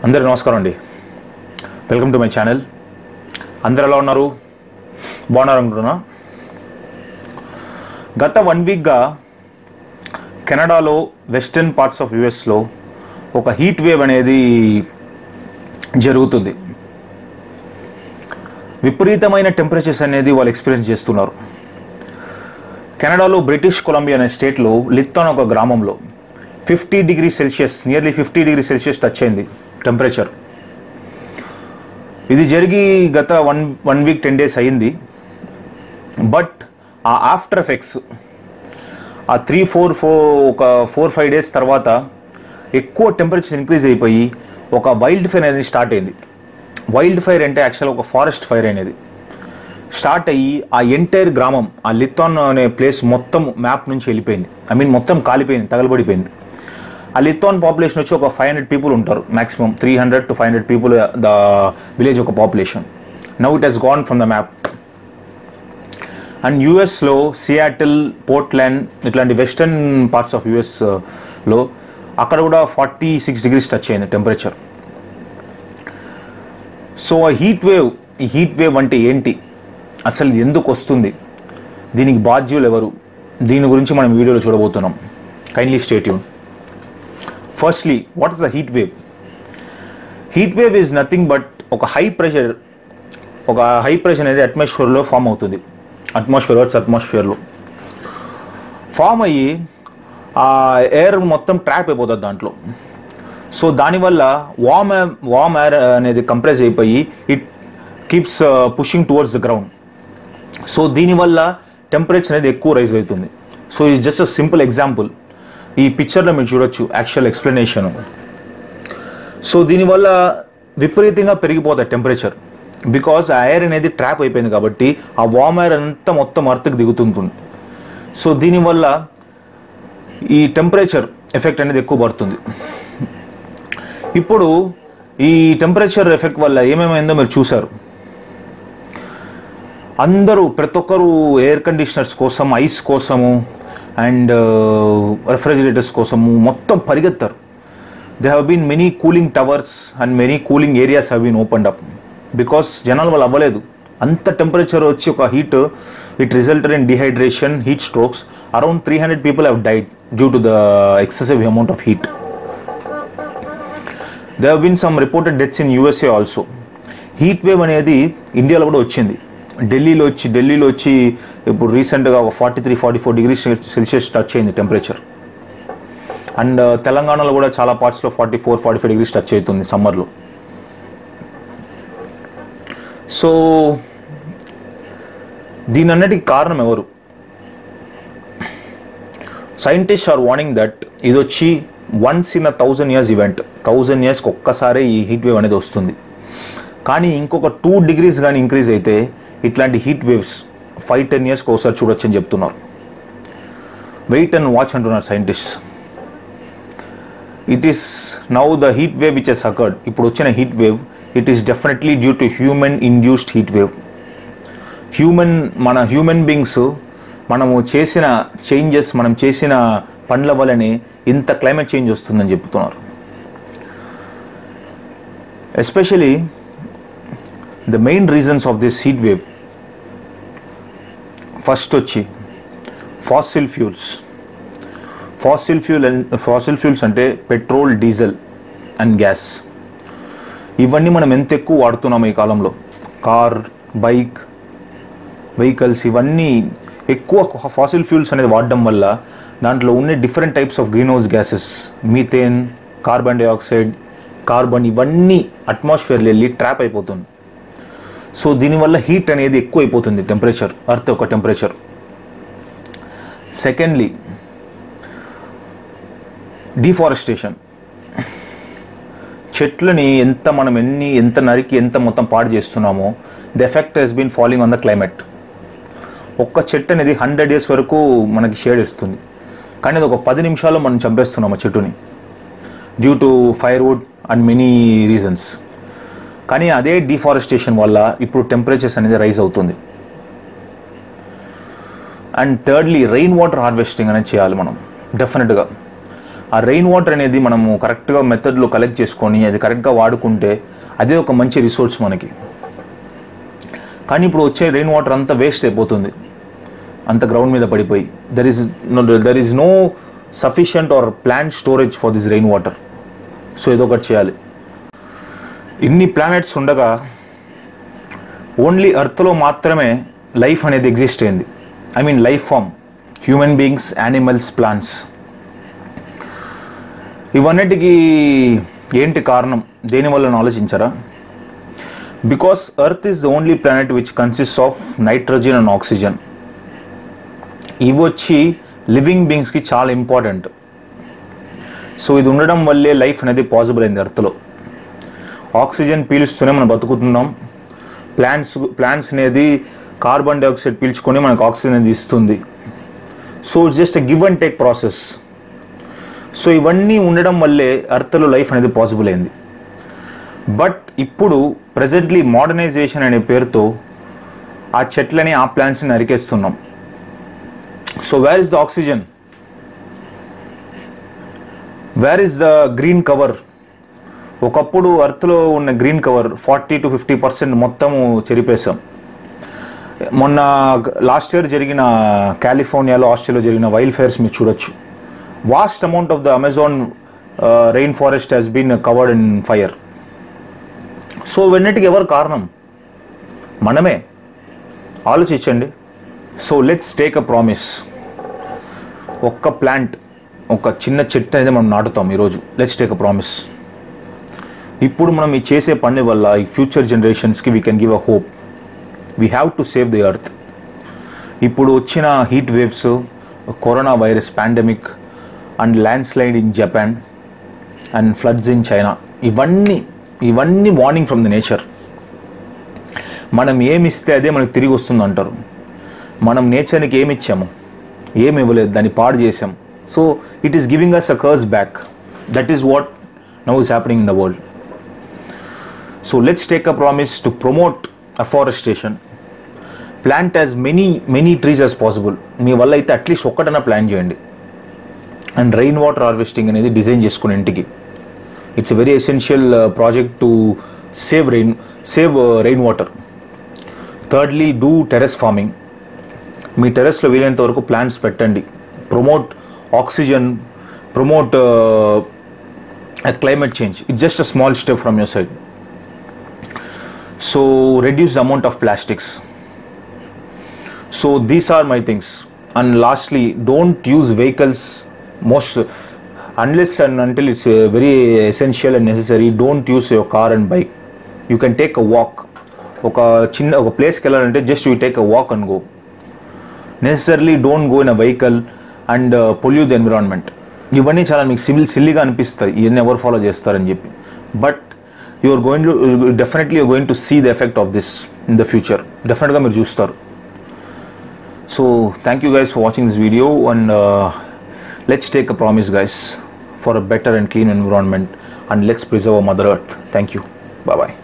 అందరికీ నమస్కారం అండి వెల్కమ్ టు మై ఛానల్ అందరు ఎలా ఉన్నారు బాగున్నారు అనుకుంటున్నా గత వన్ వీక్గా కెనడాలో వెస్టర్న్ పార్ట్స్ ఆఫ్ యుఎస్లో ఒక హీట్ వేవ్ అనేది జరుగుతుంది విపరీతమైన టెంపరేచర్స్ అనేది వాళ్ళు ఎక్స్పీరియన్స్ చేస్తున్నారు కెనడాలో బ్రిటిష్ కొలంబియా అనే స్టేట్లో లిత్తాన్ ఒక గ్రామంలో fifty degree Celsius nearly fifty degree Celsius touch అయింది టెంపరేచర్ ఇది జరిగి గత one one week ten days అయింది బట్ ఆ ఆఫ్టర్ ఎఫెక్ట్స్ ఆ త్రీ ఫోర్ ఫోర్ ఒక ఫోర్ ఫైవ్ డేస్ తర్వాత ఎక్కువ టెంపరేచర్ ఇంక్రీజ్ అయిపోయి ఒక వైల్డ్ ఫైర్ అనేది స్టార్ట్ అయింది వైల్డ్ ఫైర్ అంటే యాక్చువల్ ఒక ఫారెస్ట్ ఫైర్ అనేది స్టార్ట్ అయ్యి ఆ ఎంటైర్ గ్రామం ఆ లిత్తాన్ అనే ప్లేస్ మొత్తం మ్యాప్ నుంచి వెళ్ళిపోయింది ఐ మీన్ మొత్తం కాలిపోయింది తగలబడిపోయింది ఆ లిత్తాన్ పాపులేషన్ వచ్చి ఒక ఫైవ్ హండ్రెడ్ పీపుల్ ఉంటారు maximum three hundred to five hundred people the village ఒక population now it has gone from the map and యూఎస్లో సియాటిల్ పోర్ట్లాండ్ ఇట్లాంటి వెస్టర్న్ పార్ట్స్ ఆఫ్ యూఎస్లో అక్కడ కూడా ఫార్టీ సిక్స్ డిగ్రీస్ టచ్ అయింది టెంపరేచర్ సో ఆ heat wave ఈ heat wave అంటే ఏంటి అసలు ఇది ఎందుకు వస్తుంది దీనికి బాధ్యులు ఎవరు దీని గురించి మనం వీడియోలో చూడబోతున్నాం kindly stay tuned firstly what is the heat wave heat wave is nothing but ఒక హై ప్రెషర్ ఒక హై ప్రెషర్ అనేది అట్మాస్ఫియర్లో ఫామ్ అవుతుంది అట్మాస్ఫియర్ వర్డ్స్ అట్మాస్ఫియర్లో ఫామ్ అయ్యి ఆ ఎయిర్ మొత్తం ట్రాప్ అయిపోతుంది దాంట్లో సో దానివల్ల వామ్ వామ్ ఎయిర్ అనేది కంప్రెస్ అయిపోయి it keeps pushing towards the ground so దీనివల్ల టెంపరేచర్ అనేది ఎక్కువ రైజ్ అవుతుంది so it's just a simple example ఈ పిక్చర్లో మీరు చూడొచ్చు యాక్చువల్ ఎక్స్ప్లెనేషన్ సో దీనివల్ల విపరీతంగా పెరిగిపోతుంది టెంపరేచర్ బికాస్ ఆ ఎయిర్ అనేది ట్రాప్ అయిపోయింది కాబట్టి ఆ వామ్ ఎయిర్ అంతా మొత్తం అర్త్కి దిగుతుంటుంది సో దీనివల్ల ఈ టెంపరేచర్ ఎఫెక్ట్ అనేది ఎక్కువ పడుతుంది ఇప్పుడు ఈ టెంపరేచర్ ఎఫెక్ట్ వల్ల ఏమేమైందో మీరు చూసారు అందరూ ప్రతి ఒక్కరు ఎయిర్ కండిషనర్స్ కోసం ఐస్ కోసము అండ్ రెఫ్రిజిరేటర్స్ కోసము మొత్తం పరిగెత్తారు they have been many cooling towers and many cooling areas have been opened up because జనాల వల్ల అవ్వలేదు అంత టెంపరేచర్ వచ్చి ఒక heat it resulted in dehydration heat strokes around three hundred people have died due to the excessive amount of heat they have been some reported deaths in USA also heat wave అనేది ఇండియాలో కూడా వచ్చింది ఢిల్లీలో వచ్చి ఢిల్లీలో వచ్చి ఇప్పుడు రీసెంట్గా ఒక forty three forty four degree Celsius touch అయింది టెంపరేచర్ అండ్ తెలంగాణలో కూడా చాలా పార్ట్స్లో forty four forty five degrees touch అవుతుంది సమ్మర్లో సో దీని అన్నిటికి కారణం ఎవరు సైంటిస్ట్ ఆర్ వార్నింగ్ దట్ ఇది వచ్చి once in a thousand years event thousand ఇయర్స్కి ఒక్కసారే ఈ హీట్ వేవ్ అనేది వస్తుంది కానీ ఇంకొక టూ డిగ్రీస్ కానీ ఇంక్రీజ్ అయితే ఇట్లాంటి హీట్ వేవ్స్ ఫైవ్ టెన్ ఇయర్స్కి ఒకసారి చూడొచ్చు అని చెప్తున్నారు వెయిట్ అండ్ వాచ్ అంటున్నారు scientist it is now the heat wave which is occurred ఇప్పుడు వచ్చిన heat wave it is definitely due to human induced heat wave human మన హ్యూమన్ బీయింగ్స్ మనము చేసిన చేంజెస్ మనం చేసిన పనుల వల్లనే ఇంత క్లైమేట్ చేంజ్ వస్తుందని చెప్తున్నారు especially the main reasons of this heat wave first వచ్చి fossil fuels fossil fuel fossil fuels అంటే పెట్రోల్ డీజిల్ అండ్ గ్యాస్ ఇవన్నీ మనం ఎంత ఎక్కువ వాడుతున్నాం ఈ కాలంలో కార్ బైక్ వెహికల్స్ ఇవన్నీ ఎక్కువ ఫాసిల్ ఫ్యూల్స్ అనేది వాడడం వల్ల దాంట్లో ఉండే different types of greenhouse gases methane carbon dioxide carbon ఇవన్నీ అట్మాస్ఫియర్లో వెళ్ళి ట్రాప్ అయిపోతుంది సో దీనివల్ల హీట్ అనేది ఎక్కువ అయిపోతుంది టెంపరేచర్ అర్త్ ఒక టెంపరేచర్ సెకండ్లీ డిఫారెస్టేషన్ చెట్లని ఎంత మనం ఎన్ని ఎంత నరికి ఎంత మొత్తం పాడు చేస్తున్నామో the effect has been following on the climate ఒక్క చెట్టు అనేది హండ్రెడ్ ఇయర్స్ వరకు మనకి షేడ్ ఇస్తుంది కానీ అది ఒక పది నిమిషాల్లో మనం చంపేస్తున్నాం ఆ చెట్టుని due to firewood and many reasons కానీ అదే డిఫారెస్టేషన్ వల్ల ఇప్పుడు టెంపరేచర్స్ అనేది రైజ్ అవుతుంది and thirdly rain water harvesting అనేది చేయాలి మనం డెఫినెట్గా ఆ రెయిన్ వాటర్ అనేది మనము కరెక్ట్గా మెథడ్లో కలెక్ట్ చేసుకొని అది కరెక్ట్గా వాడుకుంటే అదే ఒక మంచి రిసోర్స్ మనకి కానీ ఇప్పుడు వచ్చే రెయిన్ వాటర్ అంతా వేస్ట్ అయిపోతుంది అంత గ్రౌండ్ మీద పడిపోయి there is there is no sufficient or plan storage for this rain water so ఏదో ఒకటి చేయాలి ఇన్ని ప్లానెట్స్ ఉండగా ఓన్లీ అర్త్లో మాత్రమే లైఫ్ అనేది ఎగ్జిస్ట్ అయింది I mean life form human beings animals plants ఇవన్నిటికీ ఏంటి కారణం దేనివల్ల ఆలోచించారా because earth is the only planet which consist of nitrogen and oxygen ఇవి వచ్చి లివింగ్ బీయింగ్స్కి చాలా ఇంపార్టెంట్ సో ఇది ఉండడం వల్లే లైఫ్ అనేది పాసిబుల్ అయింది ఎర్త్లో ఆక్సిజన్ పీలుస్తూనే మనం బతుకుతున్నాం ప్లాంట్స్ ప్లాంట్స్ అనేది కార్బన్ డైఆక్సైడ్ పీల్చుకొని మనకు ఆక్సిజన్ అనేది ఇస్తుంది so it's just give and take process so ఇవన్నీ ఉండడం వల్లే అర్త్లో లైఫ్ అనేది పాసిబుల్ అయింది బట్ ఇప్పుడు ప్రజెంట్లీ మోడర్నైజేషన్ అనే పేరుతో ఆ చెట్లని ఆ ప్లాంట్స్ని నరికేస్తున్నాం so where is the oxygen where is the green cover ఒకప్పుడు అర్త్లో ఉన్న green cover forty to fifty percent మొత్తము చెరిపేశాం మొన్న లాస్ట్ ఇయర్ జరిగిన కాలిఫోర్నియాలో ఆస్ట్రేలియాలో జరిగిన వైల్డ్ ఫైర్స్ మీరు చూడొచ్చు vast amount of the Amazon rain forest has been covered in fire so ఇవన్నిటికి ఎవరు కారణం మనమే ఆలోచించండి so let's take a promise ఒక్క ప్లాంట్ ఒక చిన్న చెట్టు అనేది మనం నాటుతాం ఈరోజు లెట్స్ టేక్ అ ప్రామిస్ ఇప్పుడు మనం ఈ చేసే పని వల్ల ఈ ఫ్యూచర్ జనరేషన్స్కి we can give a hope we have to save the earth ఇప్పుడు వచ్చిన heat waves corona virus pandemic and landslide in Japan and floods in China ఇవన్నీ ఇవన్నీ వార్నింగ్ ఫ్రమ్ ది నేచర్ మనం ఏమి ఇస్తే అదే మనకు తిరిగి వస్తుంది అంటారు మనం నేచర్కి ఏమి ఇచ్చాము ఏమి ఇవ్వలేదు దాన్ని పాడు చేసాం so it is giving us a curse back that is what now is happening in the world so let's take a promise to promote afforestation plant as many many trees as possible మీ వల్ల అయితే at least ఒక్కటైనా plan చేయండి and rain water harvesting అనేది design చేసుకుని ఇంటికి it's a very essential project to save rain save rain water thirdly do terrace farming మీ టెరెస్లో వీలైనంత వరకు ప్లాంట్స్ పెట్టండి promote oxygen promote climate change it's just a small step from your side so reduce the amount of plastics so these are my things and lastly don't use vehicles most unless and until it's very essential and necessary don't use your car and bike you can take a walk ఒక చిన్న ఒక ప్లేస్కి వెళ్ళాలంటే just you take a walk and go necessarily don't go in a vehicle and పొల్యూ the environment ఇవన్నీ చాలా మీకు సిల్ సిల్లీగా అనిపిస్తాయి ఇవన్నీ ఎవరు ఫాలో చేస్తారని చెప్పి but you're going to definitely you're going to see the effect of this in the future డెఫినెట్గా మీరు చూస్తారు so thank you guys for watching this video and let's take a promise guys for a better and clean environment and let's preserve our mother earth thank you bye bye